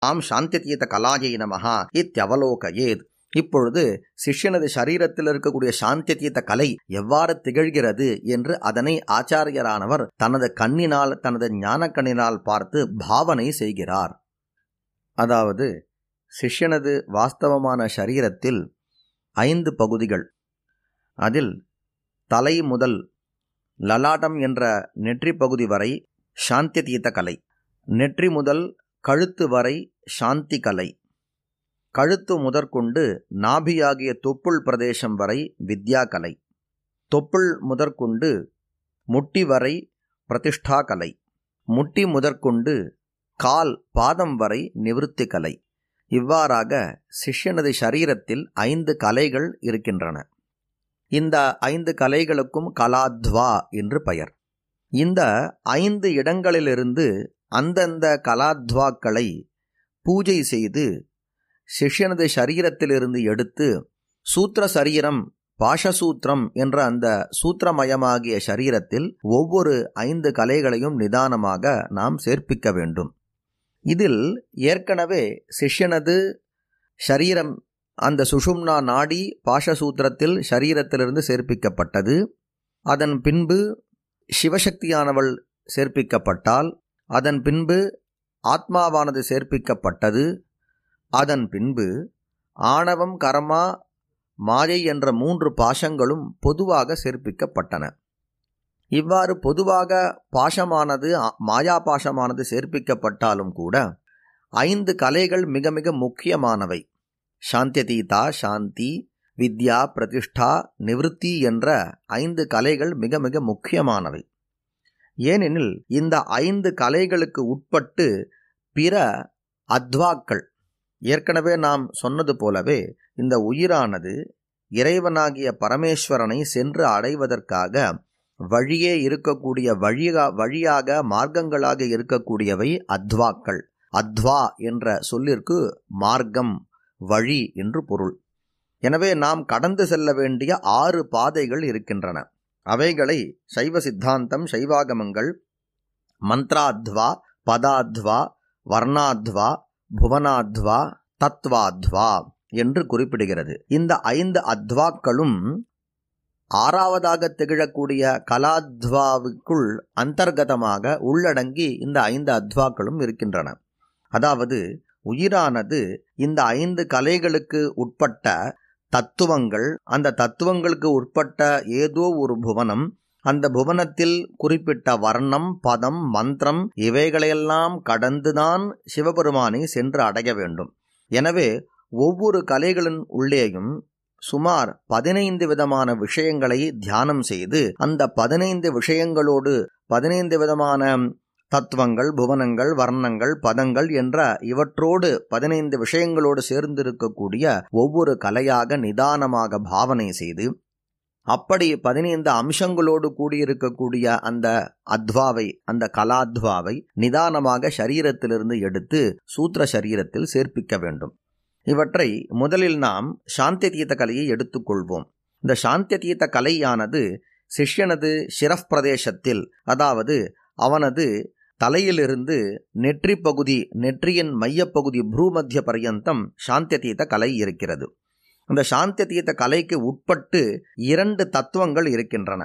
ஆம் சாந்தியதீத கலாயை நமஹா இத்தியவலோகயேத் இப்பொழுது சிஷ்யனது சரீரத்தில் இருக்கக்கூடிய சாந்தியதீத கலை எவ்வாறு திகழ்கிறது என்று அதனை ஆச்சாரியரானவர் தனது கண்ணினால் தனது ஞான கண்ணினால் பார்த்து பாவனை செய்கிறார் அதாவது சிஷ்யனது வாஸ்தவமான சரீரத்தில் ஐந்து பகுதிகள் அதில் தலை முதல் லலாட்டம் என்ற நெற்றி பகுதி வரை சாந்தியதீத கலை நெற்றி முதல் கழுத்து வரை சாந்தி கலை கழுத்து முதற்கொண்டு நாபியாகிய தொப்புள் பிரதேசம் வரை வித்யா கலை தொப்புள் முதற்கொண்டு முட்டி வரை பிரதிஷ்டா கலை முட்டி முதற்கொண்டு கால் பாதம் வரை நிவிருத்தி கலை இவ்வாறாக சிஷ்யனது சரீரத்தில் ஐந்து கலைகள் இருக்கின்றன இந்த ஐந்து கலைகளுக்கும் கலாத்வா என்று பெயர் இந்த ஐந்து இடங்களிலிருந்து அந்தந்த கலாத்வாக்களை பூஜை செய்து சிஷ்யனது சரீரத்திலிருந்து எடுத்து சூத்திர சரீரம் பாஷசூத்திரம் என்ற அந்த சூத்திரமயமாகிய சரீரத்தில் ஒவ்வொரு ஐந்து கலைகளையும் நிதானமாக நாம் சேர்ப்பிக்க வேண்டும் இதில் ஏற்கனவே சிஷ்யனது சரீரம் அந்த சுஷும்னா நாடி பாஷசூத்திரத்தில் சரீரத்திலிருந்து சேர்ப்பிக்கப்பட்டது அதன் பின்பு சிவசக்தியானவள் சேர்ப்பிக்கப்பட்டால் அதன் பின்பு ஆத்மாவானது சேர்ப்பிக்கப்பட்டது அதன் பின்பு ஆணவம் கர்மா மாயை என்ற மூன்று பாசங்களும் பொதுவாக சேர்ப்பிக்கப்பட்டன இவ்வாறு பொதுவாக பாசமானது மாயா பாசமானது சேர்ப்பிக்கப்பட்டாலும் கூட ஐந்து கலைகள் மிக மிக முக்கியமானவை சாந்தியதீதா சாந்தி வித்யா பிரதிஷ்டா நிவிருத்தி என்ற ஐந்து கலைகள் மிக மிக முக்கியமானவை ஏனெனில் இந்த ஐந்து கலைகளுக்கு உட்பட்டு பிற அத்வாக்கள் ஏற்கனவே நாம் சொன்னது போலவே இந்த உயிரானது இறைவனாகிய பரமேஸ்வரனை சென்று அடைவதற்காக வழியே இருக்கக்கூடிய வழியா வழியாக மார்க்கங்களாக இருக்கக்கூடியவை அத்வாக்கள் அத்வா என்ற சொல்லிற்கு மார்க்கம் வழி என்று பொருள் எனவே நாம் கடந்து செல்ல வேண்டிய ஆறு பாதைகள் இருக்கின்றன அவைகளை சைவ சித்தாந்தம் சைவாகமங்கள் மந்த்ராத்வா பதாத்வா வர்ணாத்வா புவனாத்வா தத்வாத்வா என்று குறிப்பிடுகிறது இந்த ஐந்து அத்வாக்களும் ஆறாவதாக திகழக்கூடிய கலாத்வாவுக்குள் அந்தர்கதமாக உள்ளடங்கி இந்த ஐந்து அத்வாக்களும் இருக்கின்றன அதாவது உயிரானது இந்த ஐந்து கலைகளுக்கு உட்பட்ட தத்துவங்கள் அந்த தத்துவங்களுக்கு உட்பட்ட ஏதோ ஒரு புவனம் அந்த புவனத்தில் குறிப்பிட்ட வர்ணம் பதம் மந்திரம் இவைகளையெல்லாம் கடந்துதான் சிவபெருமானை சென்று அடைய வேண்டும் எனவே ஒவ்வொரு கலைகளின் உள்ளேயும் சுமார் பதினைந்து விதமான விஷயங்களை தியானம் செய்து அந்த பதினைந்து விஷயங்களோடு பதினைந்து விதமான தத்துவங்கள் புவனங்கள் வர்ணங்கள் பதங்கள் என்ற இவற்றோடு பதினைந்து விஷயங்களோடு சேர்ந்திருக்கக்கூடிய ஒவ்வொரு கலையாக நிதானமாக பாவனை செய்து அப்படி பதினைந்து அம்சங்களோடு கூடியிருக்கக்கூடிய அந்த அத்வாவை அந்த கலாத்வாவை நிதானமாக சரீரத்திலிருந்து எடுத்து சூத்திர சரீரத்தில் சேர்ப்பிக்க வேண்டும் இவற்றை முதலில் நாம் சாந்தியதீத கலையை எடுத்துக்கொள்வோம் இந்த சாந்தியதீத கலையானது சிஷ்யனது சிரஃப் பிரதேசத்தில் அதாவது அவனது தலையிலிருந்து நெற்றி பகுதி நெற்றியின் மையப்பகுதி ப்ரூமத்திய பர்யந்தம் சாந்தியதீத கலை இருக்கிறது அந்த சாந்தியதீத கலைக்கு உட்பட்டு இரண்டு தத்துவங்கள் இருக்கின்றன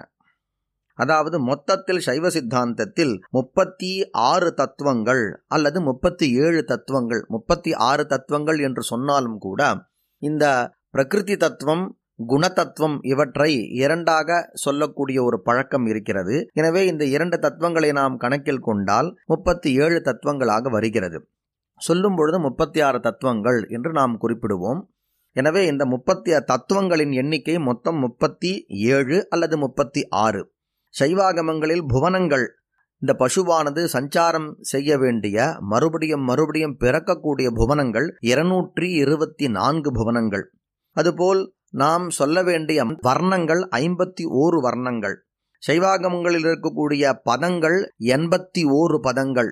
அதாவது மொத்தத்தில் சைவ சித்தாந்தத்தில் முப்பத்தி ஆறு தத்துவங்கள் அல்லது முப்பத்தி ஏழு தத்துவங்கள் முப்பத்தி ஆறு தத்துவங்கள் என்று சொன்னாலும் கூட இந்த பிரகிருதி தத்துவம் குணதத்துவம் இவற்றை இரண்டாக சொல்லக்கூடிய ஒரு பழக்கம் இருக்கிறது எனவே இந்த இரண்டு தத்துவங்களை நாம் கணக்கில் கொண்டால் முப்பத்தி ஏழு தத்துவங்களாக வருகிறது சொல்லும் பொழுது முப்பத்தி ஆறு தத்துவங்கள் என்று நாம் குறிப்பிடுவோம் எனவே இந்த முப்பத்தி தத்துவங்களின் எண்ணிக்கை மொத்தம் முப்பத்தி ஏழு அல்லது முப்பத்தி ஆறு சைவாகமங்களில் புவனங்கள் இந்த பசுவானது சஞ்சாரம் செய்ய வேண்டிய மறுபடியும் மறுபடியும் பிறக்கக்கூடிய புவனங்கள் இருநூற்றி இருபத்தி நான்கு புவனங்கள் அதுபோல் நாம் சொல்ல வேண்டிய வர்ணங்கள் ஐம்பத்தி ஓரு வர்ணங்கள் சைவாகமங்களில் இருக்கக்கூடிய பதங்கள் எண்பத்தி ஓரு பதங்கள்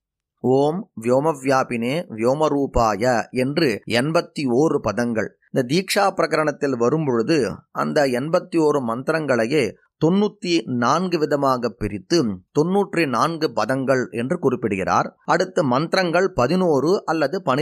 ஓம் வியோமவியாபினே வியோமரூபாய என்று எண்பத்தி ஓரு பதங்கள் இந்த தீக்ஷா பிரகரணத்தில் வரும்பொழுது அந்த எண்பத்தி ஓரு மந்திரங்களையே தொண்ணூத்தி நான்கு விதமாக பிரித்து தொன்னூற்றி நான்கு பதங்கள் என்று குறிப்பிடுகிறார் அடுத்து மந்திரங்கள் பதினோரு அல்லது